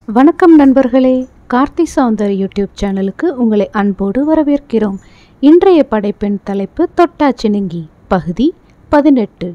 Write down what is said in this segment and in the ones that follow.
வணக்கம் நண்பர்களே கார்த்தி சௌந்தர் யூடியூப் சேனலுக்கு உங்களை அன்போடு வரவேற்கிறோம் இன்றைய படைப்பின் தலைப்பு தொட்டாச்சினுங்கி பகுதி பதினெட்டு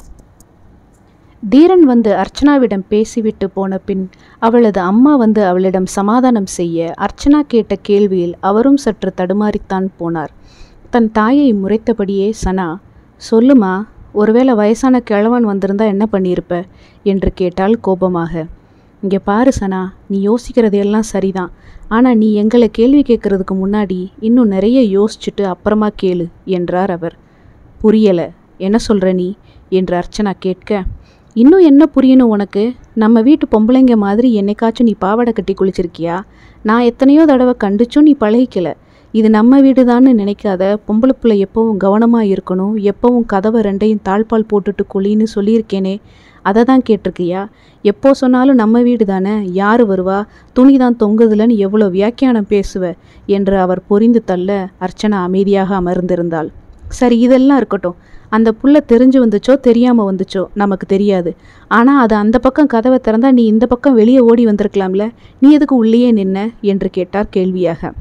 தீரன் வந்து அர்ச்சனாவிடம் பேசிவிட்டு போன பின் அவளது அம்மா வந்து அவளிடம் சமாதானம் செய்ய அர்ச்சனா கேட்ட கேள்வியில் அவரும் சற்று தடுமாறித்தான் போனார் தன் தாயை முறைத்தபடியே சனா சொல்லுமா ஒருவேளை வயசான கிழவன் வந்திருந்தா என்ன பண்ணியிருப்ப என்று கேட்டாள் கோபமாக இங்கே பாரு சனா நீ யோசிக்கிறது எல்லாம் சரிதான் ஆனால் நீ எங்களை கேள்வி கேட்கறதுக்கு முன்னாடி இன்னும் நிறைய யோசிச்சுட்டு அப்புறமா கேளு என்றார் அவர் புரியலை என்ன சொல்கிற நீ என்று அர்ச்சனா கேட்க இன்னும் என்ன புரியணும் உனக்கு நம்ம வீட்டு பொம்பளைங்க மாதிரி என்னைக்காச்சும் நீ பாவாடை கட்டி குளிச்சிருக்கியா நான் எத்தனையோ தடவை கண்டிச்சும் நீ பழகிக்கல இது நம்ம வீடுதான்னு நினைக்காத பொம்பளை பிள்ளை எப்பவும் கவனமாக இருக்கணும் எப்பவும் கதவை ரெண்டையும் தாழ்பால் போட்டுட்டு குளின்னு சொல்லியிருக்கேனே அதை தான் கேட்டிருக்கியா எப்போ சொன்னாலும் நம்ம வீடு தானே யார் வருவா துணி தான் தொங்குதுலன்னு எவ்வளோ வியாக்கியானம் பேசுவ என்று அவர் பொரிந்து தள்ள அர்ச்சனா அமைதியாக அமர்ந்திருந்தாள் சரி இதெல்லாம் இருக்கட்டும் அந்த புள்ள தெரிஞ்சு வந்துச்சோ தெரியாமல் வந்துச்சோ நமக்கு தெரியாது ஆனால் அது அந்த பக்கம் கதவை திறந்தா நீ இந்த பக்கம் வெளியே ஓடி வந்திருக்கலாம்ல நீ எதுக்கு உள்ளேயே நின்ன என்று கேட்டார் கேள்வியாக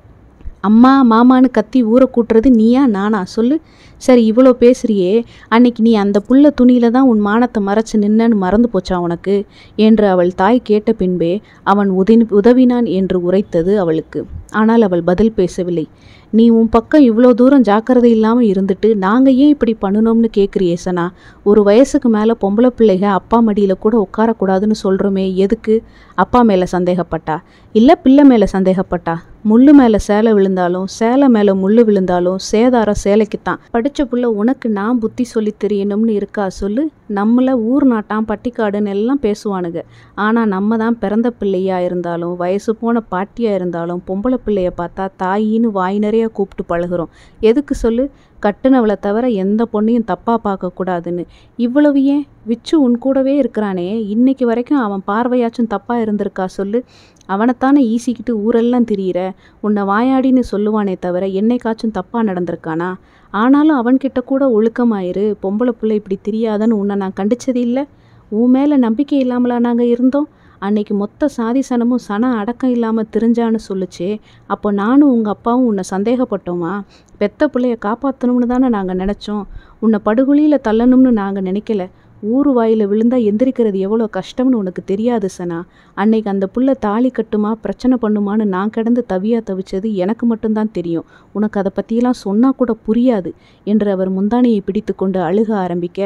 அம்மா மாமான்னு கத்தி ஊரை கூட்டுறது நீயா நானா சொல்லு சரி இவ்வளோ பேசுறியே அன்னைக்கு நீ அந்த புள்ள துணியில தான் உன் மானத்தை மறைச்சு நின்னன்னு மறந்து போச்சா உனக்கு என்று அவள் தாய் கேட்ட பின்பே அவன் உதவி உதவினான் என்று உரைத்தது அவளுக்கு ஆனால் அவள் பதில் பேசவில்லை நீ உன் பக்கம் இவ்வளோ தூரம் ஜாக்கிரதை இல்லாமல் இருந்துட்டு நாங்கள் ஏன் இப்படி பண்ணணும்னு கேட்குறியே சனா ஒரு வயசுக்கு மேலே பொம்பளை பிள்ளைக அப்பா மடியில் கூட உட்காரக்கூடாதுன்னு சொல்கிறோமே எதுக்கு அப்பா மேலே சந்தேகப்பட்டா இல்லை பிள்ளை மேலே சந்தேகப்பட்டா முள்ளு மேலே சேலை விழுந்தாலும் சேலை மேலே முள்ளு விழுந்தாலும் சேதாரம் சேலைக்குத்தான் படித்த புள்ள உனக்கு நான் புத்தி சொல்லி தெரியணும்னு இருக்கா சொல்லு நம்மளை ஊர் நாட்டான் பட்டிக்காடுன்னு எல்லாம் பேசுவானுங்க ஆனால் நம்ம தான் பிறந்த பிள்ளையா இருந்தாலும் வயசு போன பாட்டியாக இருந்தாலும் பொம்பளை பிள்ளைய பார்த்தா தாயின்னு வாய் நிறைய கூப்பிட்டு பழகுறோம் எதுக்கு சொல்லு கட்டுனவளை தவிர எந்த பொண்ணையும் தப்பாக பார்க்கக்கூடாதுன்னு இவ்வளவு ஏன் விச்சு உன் கூடவே இருக்கிறானே இன்னைக்கு வரைக்கும் அவன் பார்வையாச்சும் தப்பாக இருந்திருக்கா சொல்லு அவனைத்தானே ஈசிக்கிட்டு ஊரெல்லாம் திரியிற உன்னை வாயாடின்னு சொல்லுவானே தவிர என்னைக்காச்சும் தப்பாக நடந்திருக்கானா ஆனாலும் அவன்கிட்ட கூட ஒழுக்கமாயிரு பொம்பளை பிள்ளை இப்படி தெரியாதன்னு உன்னை நான் கண்டிச்சது இல்லை உன் மேலே நம்பிக்கை இல்லாமலா நாங்கள் இருந்தோம் அன்னைக்கு மொத்த சாதி சனமும் சன அடக்கம் இல்லாமல் திரிஞ்சான்னு சொல்லுச்சே அப்போ நானும் உங்கள் அப்பாவும் உன்னை சந்தேகப்பட்டோமா பெத்த பிள்ளைய காப்பாற்றணும்னு தானே நாங்கள் நினச்சோம் உன்னை படுகொலியில் தள்ளணும்னு நாங்கள் நினைக்கல ஊர் வாயில் விழுந்தா எந்திரிக்கிறது எவ்வளோ கஷ்டம்னு உனக்கு தெரியாது சனா அன்னைக்கு அந்த புள்ள தாலி கட்டுமா பிரச்சனை பண்ணுமான்னு நான் கிடந்து தவியாக தவிச்சது எனக்கு மட்டும்தான் தெரியும் உனக்கு அதை பற்றியெல்லாம் சொன்னால் கூட புரியாது என்று அவர் முந்தானையை பிடித்து கொண்டு அழுக ஆரம்பிக்க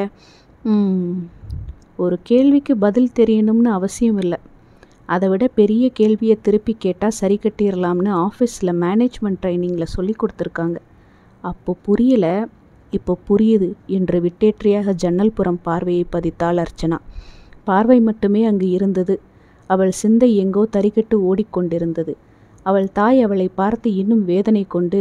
"ம், ஒரு கேள்விக்கு பதில் தெரியணும்னு அவசியம் இல்லை அதை விட பெரிய கேள்வியை திருப்பி கேட்டால் சரி கட்டிடலாம்னு ஆஃபீஸில் மேனேஜ்மெண்ட் ட்ரைனிங்கில் சொல்லி கொடுத்துருக்காங்க அப்போ புரியல இப்போ புரியுது என்று விட்டேற்றியாக ஜன்னல் புறம் பார்வையை பதித்தாள் அர்ச்சனா பார்வை மட்டுமே அங்கு இருந்தது அவள் சிந்தை எங்கோ தறிகட்டு ஓடிக்கொண்டிருந்தது அவள் தாய் அவளை பார்த்து இன்னும் வேதனை கொண்டு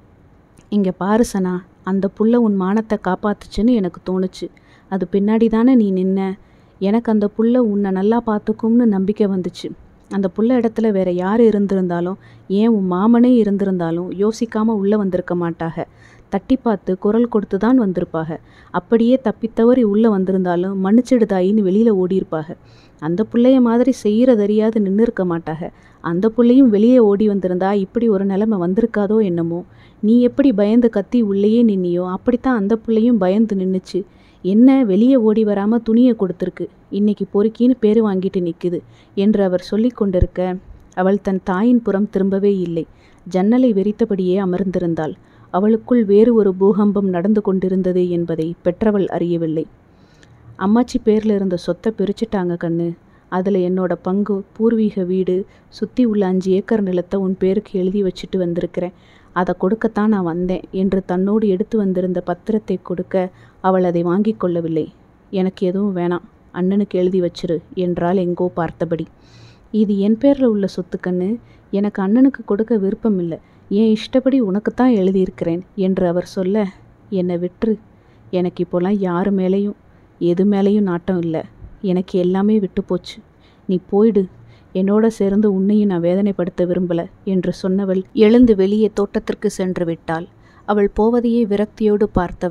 இங்கே பாரு சனா அந்த புள்ள உன் மானத்தை காப்பாத்துச்சுன்னு எனக்கு தோணுச்சு அது பின்னாடி தானே நீ நின்ன எனக்கு அந்த புள்ள உன்னை நல்லா பார்த்துக்கும்னு நம்பிக்கை வந்துச்சு அந்த புள்ள இடத்துல வேற யார் இருந்திருந்தாலும் ஏன் உன் மாமனே இருந்திருந்தாலும் யோசிக்காம உள்ளே வந்திருக்க மாட்டாக தட்டி பார்த்து குரல் கொடுத்து தான் வந்திருப்பாக அப்படியே தப்பித்தவறி உள்ளே வந்திருந்தாலும் மன்னிச்சிடுதாயின்னு வெளியில் ஓடியிருப்பாக அந்த புள்ளைய மாதிரி செய்கிறதறியாது நின்று இருக்க மாட்டாக அந்த புள்ளையும் வெளியே ஓடி வந்திருந்தா இப்படி ஒரு நிலைமை வந்திருக்காதோ என்னமோ நீ எப்படி பயந்து கத்தி உள்ளேயே நின்னியோ அப்படித்தான் அந்த புள்ளையும் பயந்து நின்னுச்சு என்ன வெளியே ஓடி வராமல் துணியை கொடுத்துருக்கு இன்னைக்கு பொறுக்கின்னு பேர் வாங்கிட்டு நிற்குது என்று அவர் சொல்லி கொண்டிருக்க அவள் தன் தாயின் புறம் திரும்பவே இல்லை ஜன்னலை வெறித்தபடியே அமர்ந்திருந்தாள் அவளுக்குள் வேறு ஒரு பூகம்பம் நடந்து கொண்டிருந்தது என்பதை பெற்றவள் அறியவில்லை அம்மாச்சி பேரில் இருந்த சொத்தை பிரிச்சுட்டாங்க கண்ணு அதில் என்னோட பங்கு பூர்வீக வீடு சுற்றி உள்ள அஞ்சு ஏக்கர் நிலத்தை உன் பேருக்கு எழுதி வச்சுட்டு வந்திருக்கிறேன் அதை கொடுக்கத்தான் நான் வந்தேன் என்று தன்னோடு எடுத்து வந்திருந்த பத்திரத்தை கொடுக்க அவள் அதை வாங்கி கொள்ளவில்லை எனக்கு எதுவும் வேணாம் அண்ணனுக்கு எழுதி வச்சிரு என்றால் எங்கோ பார்த்தபடி இது என் பேரில் உள்ள சொத்து கண்ணு எனக்கு அண்ணனுக்கு கொடுக்க விருப்பம் இல்லை என் இஷ்டப்படி உனக்குத்தான் எழுதியிருக்கிறேன் என்று அவர் சொல்ல என்னை விட்டுரு எனக்கு இப்போலாம் யார் மேலேயும் எது மேலேயும் நாட்டம் இல்லை எனக்கு எல்லாமே விட்டு போச்சு நீ போயிடு என்னோட சேர்ந்து உன்னையும் நான் வேதனைப்படுத்த விரும்பல என்று சொன்னவள் எழுந்து வெளியே தோட்டத்திற்கு சென்று விட்டாள் அவள் போவதையே விரக்தியோடு பார்த்தவர்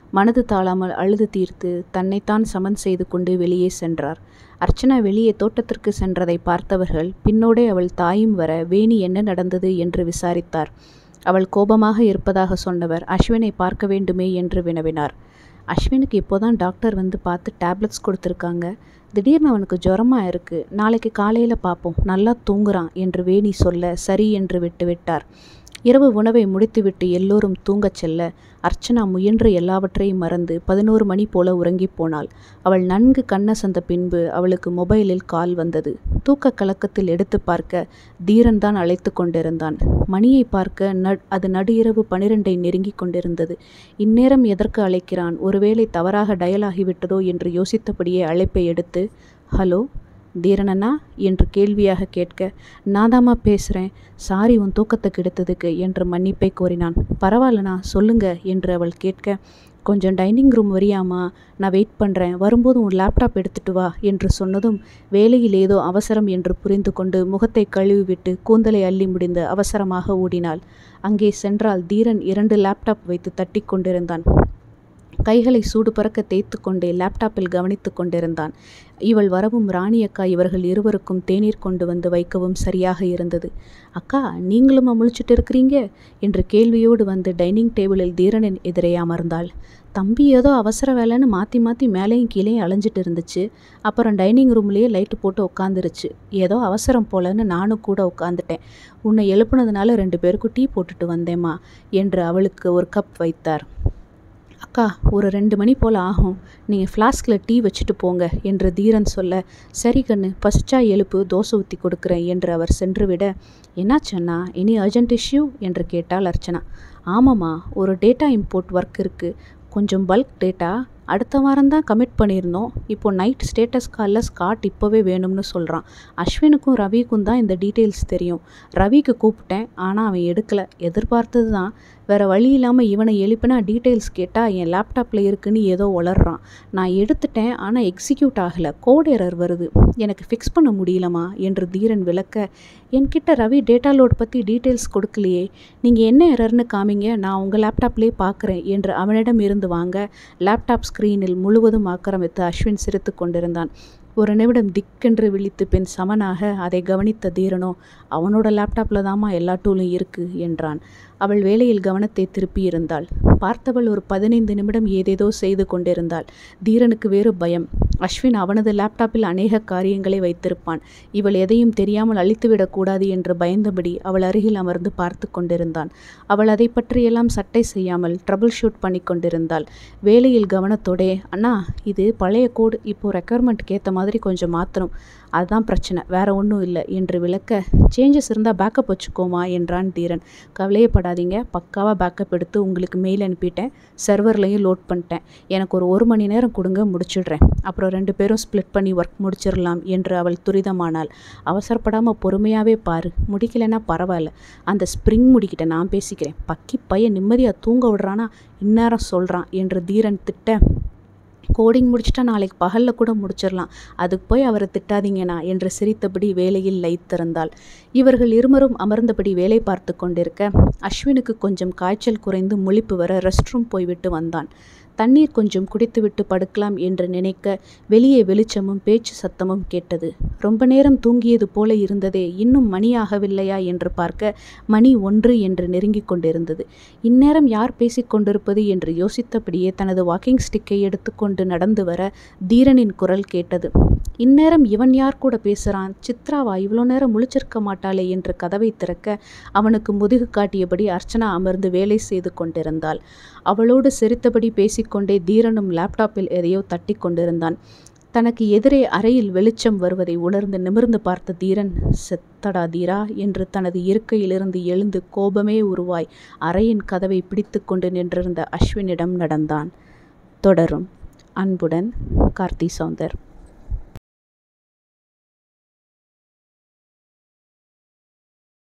மனது தாழாமல் அழுது தீர்த்து தன்னைத்தான் சமன் செய்து கொண்டு வெளியே சென்றார் அர்ச்சனா வெளியே தோட்டத்திற்கு சென்றதை பார்த்தவர்கள் பின்னோடே அவள் தாயும் வர வேணி என்ன நடந்தது என்று விசாரித்தார் அவள் கோபமாக இருப்பதாக சொன்னவர் அஸ்வினை பார்க்க வேண்டுமே என்று வினவினார் அஸ்வினுக்கு இப்போதான் டாக்டர் வந்து பார்த்து டேப்லெட்ஸ் கொடுத்துருக்காங்க திடீர்னு அவனுக்கு ஜுரமாக இருக்குது நாளைக்கு காலையில் பார்ப்போம் நல்லா தூங்குறான் என்று வேணி சொல்ல சரி என்று விட்டுவிட்டார் இரவு உணவை முடித்துவிட்டு எல்லோரும் தூங்கச் செல்ல அர்ச்சனா முயன்று எல்லாவற்றையும் மறந்து பதினோரு மணி போல உறங்கிப் போனாள் அவள் நன்கு கண்ணசந்த பின்பு அவளுக்கு மொபைலில் கால் வந்தது தூக்க கலக்கத்தில் எடுத்து பார்க்க தீரன் தான் அழைத்து கொண்டிருந்தான் மணியை பார்க்க நட் அது நடு இரவு பனிரெண்டை நெருங்கிக் கொண்டிருந்தது இந்நேரம் எதற்கு அழைக்கிறான் ஒருவேளை தவறாக டயல் ஆகிவிட்டதோ என்று யோசித்தபடியே அழைப்பை எடுத்து ஹலோ தீரனண்ணா என்று கேள்வியாக கேட்க நாதாம்மா பேசுகிறேன் சாரி உன் தூக்கத்தை கெடுத்ததுக்கு என்று மன்னிப்பை கோரினான் பரவாயில்லண்ணா சொல்லுங்க என்று அவள் கேட்க கொஞ்சம் டைனிங் ரூம் வரியாமா நான் வெயிட் பண்ணுறேன் வரும்போது உன் லேப்டாப் எடுத்துட்டு வா என்று சொன்னதும் வேலையில் ஏதோ அவசரம் என்று புரிந்து கொண்டு முகத்தை கழுவிவிட்டு கூந்தலை அள்ளி முடிந்து அவசரமாக ஓடினாள் அங்கே சென்றால் தீரன் இரண்டு லேப்டாப் வைத்து தட்டி கொண்டிருந்தான் கைகளை சூடு பறக்க தேய்த்து கொண்டே லேப்டாப்பில் கவனித்து கொண்டிருந்தான் இவள் வரவும் ராணி அக்கா இவர்கள் இருவருக்கும் தேநீர் கொண்டு வந்து வைக்கவும் சரியாக இருந்தது அக்கா நீங்களும் முழிச்சிட்டு இருக்கிறீங்க என்று கேள்வியோடு வந்து டைனிங் டேபிளில் தீரனின் எதிரே அமர்ந்தாள் தம்பி ஏதோ அவசர வேலைன்னு மாற்றி மாற்றி மேலேயும் கீழேயும் அலைஞ்சிட்டு இருந்துச்சு அப்புறம் டைனிங் ரூம்லேயே லைட்டு போட்டு உட்காந்துருச்சு ஏதோ அவசரம் போலன்னு நானும் கூட உட்காந்துட்டேன் உன்னை எழுப்புனதுனால ரெண்டு பேருக்கும் டீ போட்டுட்டு வந்தேம்மா என்று அவளுக்கு ஒரு கப் வைத்தார் அக்கா ஒரு ரெண்டு மணி போல் ஆகும் நீங்கள் ஃப்ளாஸ்கில் டீ வச்சுட்டு போங்க என்று தீரன் சொல்ல சரி கண்ணு பசிச்சா எழுப்பு தோசை ஊற்றி கொடுக்குறேன் என்று அவர் சென்று விட என்னாச்சண்ணா இனி அர்ஜென்ட் இஷ்யூ என்று கேட்டாள் அர்ச்சனா ஆமாம்மா ஒரு டேட்டா இம்போர்ட் ஒர்க் இருக்குது கொஞ்சம் பல்க் டேட்டா அடுத்த வாரம் தான் கமிட் பண்ணியிருந்தோம் இப்போ நைட் ஸ்டேட்டஸ் காலில் ஸ்காட் இப்போவே வேணும்னு சொல்கிறான் அஸ்வினுக்கும் ரவிக்கும் தான் இந்த டீட்டெயில்ஸ் தெரியும் ரவிக்கு கூப்பிட்டேன் ஆனால் அவன் எடுக்கலை எதிர்பார்த்தது தான் வேறு வழி இல்லாமல் இவனை எழுப்பினா டீட்டெயில்ஸ் கேட்டால் என் லேப்டாப்பில் இருக்குன்னு ஏதோ உளறான் நான் எடுத்துட்டேன் ஆனால் எக்ஸிக்யூட் ஆகலை கோட் எரர் வருது எனக்கு ஃபிக்ஸ் பண்ண முடியலமா என்று தீரன் விளக்க என்கிட்ட ரவி டேட்டா லோட் பற்றி டீட்டெயில்ஸ் கொடுக்கலையே நீங்கள் என்ன எரர்னு காமிங்க நான் உங்கள் லேப்டாப்லேயே பார்க்குறேன் என்று அவனிடம் இருந்து வாங்க லேப்டாப் ஸ்க்ரீனில் முழுவதும் ஆக்கிரமித்து அஸ்வின் சிரித்து கொண்டிருந்தான் ஒரு நிமிடம் திக்கென்று விழித்து பின் சமனாக அதை கவனித்த தீரனோ அவனோட லேப்டாப்பில் தாம்மா எல்லா டூலும் இருக்கு என்றான் அவள் வேலையில் கவனத்தை திருப்பியிருந்தாள் பார்த்தவள் ஒரு பதினைந்து நிமிடம் ஏதேதோ செய்து கொண்டிருந்தாள் தீரனுக்கு வேறு பயம் அஸ்வின் அவனது லேப்டாப்பில் அநேக காரியங்களை வைத்திருப்பான் இவள் எதையும் தெரியாமல் அழித்துவிடக்கூடாது என்று பயந்தபடி அவள் அருகில் அமர்ந்து பார்த்து கொண்டிருந்தான் அவள் அதை பற்றியெல்லாம் சட்டை செய்யாமல் ட்ரபிள் ஷூட் பண்ணி கொண்டிருந்தாள் வேலையில் கவனத்தோடே அண்ணா இது பழைய கோடு இப்போ ரெக்குயர்மெண்ட்டுக்கு ஏற்ற மாதிரி கொஞ்சம் மாற்றணும் அதுதான் பிரச்சனை வேற ஒன்றும் இல்லை என்று விளக்க சேஞ்சஸ் இருந்தால் பேக்கப் வச்சுக்கோமா என்றான் தீரன் கவலையப்படாதீங்க பக்காவாக பேக்கப் எடுத்து உங்களுக்கு மெயில் அனுப்பிட்டேன் சர்வர்லையும் லோட் பண்ணிட்டேன் எனக்கு ஒரு ஒரு மணி நேரம் கொடுங்க முடிச்சிடுறேன் அப்புறம் ரெண்டு பேரும் ஸ்ப்ளிட் பண்ணி ஒர்க் முடிச்சிடலாம் என்று அவள் துரிதமானாள் அவசரப்படாமல் பொறுமையாகவே பாரு முடிக்கலைன்னா பரவாயில்ல அந்த ஸ்ப்ரிங் முடிக்கிட்ட நான் பேசிக்கிறேன் பக்கி பையன் நிம்மதியாக தூங்க விடுறானா இந்நேரம் சொல்கிறான் என்று தீரன் திட்ட கோடிங் முடிச்சிட்டா நாளைக்கு பகலில் கூட முடிச்சிடலாம் அதுக்கு போய் அவரை திட்டாதீங்கண்ணா என்று சிரித்தபடி வேலையில் லைத்திருந்தாள் இவர்கள் இருவரும் அமர்ந்தபடி வேலை பார்த்து கொண்டிருக்க அஸ்வினுக்கு கொஞ்சம் காய்ச்சல் குறைந்து முழிப்பு வர ரெஸ்ட் ரூம் போய்விட்டு வந்தான் தண்ணீர் கொஞ்சம் குடித்துவிட்டு படுக்கலாம் என்று நினைக்க வெளியே வெளிச்சமும் பேச்சு சத்தமும் கேட்டது ரொம்ப நேரம் தூங்கியது போல இருந்ததே இன்னும் மணி ஆகவில்லையா என்று பார்க்க மணி ஒன்று என்று நெருங்கிக் கொண்டிருந்தது இந்நேரம் யார் பேசிக் கொண்டிருப்பது என்று யோசித்தபடியே தனது வாக்கிங் ஸ்டிக்கை எடுத்துக்கொண்டு நடந்து வர தீரனின் குரல் கேட்டது இந்நேரம் இவன் யார் கூட பேசுகிறான் சித்ராவா இவ்வளோ நேரம் முழிச்சிருக்க மாட்டாளே என்று கதவை திறக்க அவனுக்கு முதுகு காட்டியபடி அர்ச்சனா அமர்ந்து வேலை செய்து கொண்டிருந்தாள் அவளோடு சிரித்தபடி பேசிக்கொண்டே தீரனும் லேப்டாப்பில் எதையோ தட்டி கொண்டிருந்தான் தனக்கு எதிரே அறையில் வெளிச்சம் வருவதை உணர்ந்து நிமிர்ந்து பார்த்த தீரன் செத்தடா தீரா என்று தனது இருக்கையிலிருந்து எழுந்து கோபமே உருவாய் அறையின் கதவை பிடித்து கொண்டு நின்றிருந்த அஸ்வினிடம் நடந்தான் தொடரும் அன்புடன் கார்த்தி சௌந்தர்